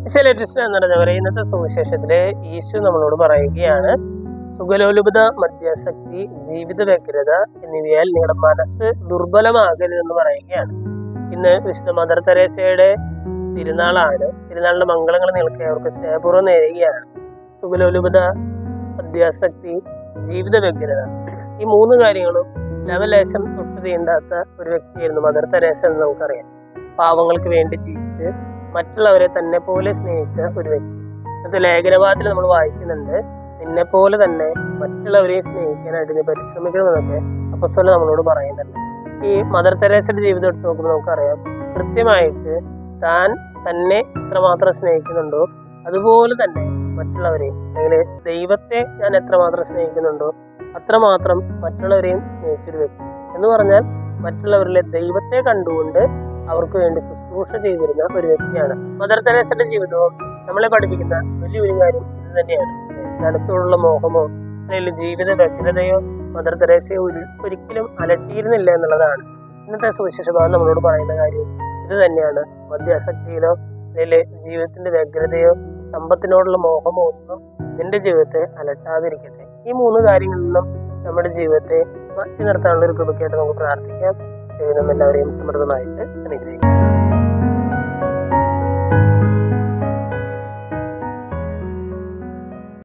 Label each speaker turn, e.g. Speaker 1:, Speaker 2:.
Speaker 1: latest എന്ന് പറഞ്ഞവരെ ഇന്നത്തെ സുവിശേഷത്തിലെ യേശു നമ്മളോട് പറയുകയാണ് സുഖലോലുപത മദ്യാസക്തി ജീവിത വ്യഗ്രത എന്നിവയാൽ നിങ്ങളുടെ മനസ്സ് ദുർബലമാകരുതെന്ന് പറയുകയാണ് ഇന്ന് വിശുദ്ധ മദർ തെരേസയുടെ തിരുനാളാണ് തിരുനാളിന്റെ മംഗളങ്ങൾ നിൽക്കെ അവർക്ക് സ്നേഹപൂർവ്വം നേരുകയാണ് സുഖലോലുപത മദ്യാസക്തി ജീവിത വ്യഗ്രത ഈ മൂന്ന് കാര്യങ്ങളും ലവലേശം തൊട്ട് തീണ്ടാത്ത ഒരു വ്യക്തിയായിരുന്നു മദർ തെരേസ എന്ന് നമുക്കറിയാം പാവങ്ങൾക്ക് വേണ്ടി ജീവിച്ച് മറ്റുള്ളവരെ തന്നെ പോലെ സ്നേഹിച്ച ഒരു വ്യക്തി ഇന്നത്തെ ലേഖനഭാഗത്തിൽ നമ്മൾ വായിക്കുന്നുണ്ട് നിന്നെ പോലെ തന്നെ മറ്റുള്ളവരെയും സ്നേഹിക്കാനായിട്ട് നീ പരിശ്രമിക്കണമെന്നൊക്കെ അപ്പസ്വല നമ്മളോട് പറയുന്നുണ്ട് ഈ മദർ തെരേസയുടെ ജീവിതം എടുത്ത് നോക്കുമ്പോൾ നമുക്കറിയാം കൃത്യമായിട്ട് താൻ തന്നെ എത്രമാത്രം സ്നേഹിക്കുന്നുണ്ടോ അതുപോലെ തന്നെ മറ്റുള്ളവരെയും അല്ലെങ്കിൽ ദൈവത്തെ ഞാൻ എത്രമാത്രം സ്നേഹിക്കുന്നുണ്ടോ അത്രമാത്രം മറ്റുള്ളവരെയും സ്നേഹിച്ചൊരു വ്യക്തി എന്ന് പറഞ്ഞാൽ മറ്റുള്ളവരിലെ ദൈവത്തെ കണ്ടുകൊണ്ട് അവർക്ക് വേണ്ടി ശുശ്രൂഷ ചെയ്തിരുന്ന ഒരു വ്യക്തിയാണ് മദർ തെരേസയുടെ ജീവിതവും നമ്മളെ പഠിപ്പിക്കുന്ന വലിയൊരു കാര്യം ഇത് തന്നെയാണ് ധനത്തോടുള്ള മോഹമോ അല്ലെങ്കിൽ ജീവിത വ്യഗ്രതയോ മദർ തെരേസയെ ഒരു- ഒരിക്കലും അലട്ടിയിരുന്നില്ല എന്നുള്ളതാണ് ഇന്നത്തെ സുവിശേഷ ഭാഗം നമ്മളോട് പറയുന്ന കാര്യം ഇത് തന്നെയാണ് മദ്യാസക്തിയിലോ അല്ലെങ്കിൽ ജീവിതത്തിന്റെ വ്യഗ്രതയോ സമ്പത്തിനോടുള്ള മോഹമോ ഒന്നും നിന്റെ ജീവിതത്തെ അലട്ടാതിരിക്കട്ടെ ഈ മൂന്ന് കാര്യങ്ങളിൽ നിന്നും നമ്മുടെ ജീവിതത്തെ മാറ്റി നിർത്താനുള്ള ഒരു കൃപയ്ക്കായിട്ട് നമുക്ക് പ്രാർത്ഥിക്കാം ദൈവം നമ്മെല്ലാവരെയും സമൃദ്ധമായിട്ട് അനുഗ്രഹിക്കും